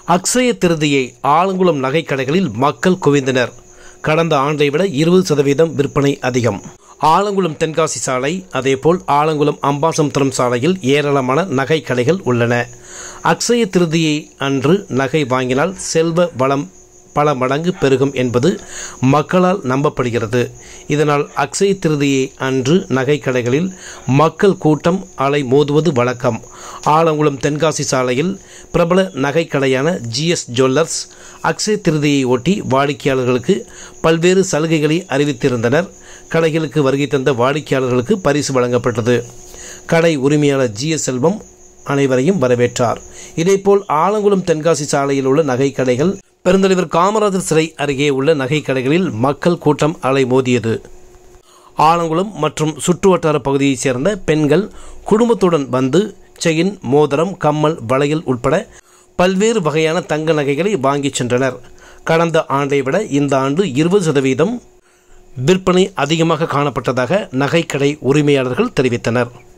அக்ஷய திருதியை ஆலங்குளம் நகைக்கடைகளில் மக்கள் குவிந்தனர் கடந்த ஆண்டை விட இருபது சதவீதம் விற்பனை அதிகம் ஆலங்குளம் தென்காசி சாலை அதேபோல் ஆலங்குளம் அம்பாசமுத்திரம் சாலையில் ஏராளமான நகை கடைகள் உள்ளன அக்ஷய திருதியை அன்று நகை வாங்கினால் செல்வ வளம் பல மடங்கு பெருகும் என்பது மக்களால் நம்பப்படுகிறது இதனால் அக்ஷய திருதியை அன்று நகை கடைகளில் மக்கள் கூட்டம் அலை மோதுவது வழக்கம் ஆலங்குளம் தென்காசி சாலையில் பிரபல நகை கடையான ஜிஎஸ் ஜுவல்லர்ஸ் அக்ஷய திருதியை ஒட்டி வாடிக்கையாளர்களுக்கு பல்வேறு சலுகைகளை அறிவித்திருந்தனர் கடைகளுக்கு வருகை தந்த வாடிக்கையாளர்களுக்கு பரிசு வழங்கப்பட்டது கடை உரிமையாளர் ஜிஎஸ் செல்வம் அனைவரையும் வரவேற்றார் இதேபோல் ஆலங்குளம் தென்காசி சாலையில் உள்ள நகை கடைகள் பெருந்தலைவர் காமராஜர் சிலை அருகே உள்ள நகை கடைகளில் மக்கள் கூட்டம் அலை மோதியது ஆலங்குளம் மற்றும் சுற்றுவட்டார பகுதியைச் சேர்ந்த பெண்கள் குடும்பத்துடன் வந்து செயின் மோதிரம் கம்மல் வளையல் உட்பட பல்வேறு வகையான தங்க நகைகளை வாங்கிச் சென்றனர் கடந்த ஆண்டை விட இந்த ஆண்டு இருபது சதவீதம் விற்பனை அதிகமாக காணப்பட்டதாக நகைக்கடை உரிமையாளர்கள் தெரிவித்தனர்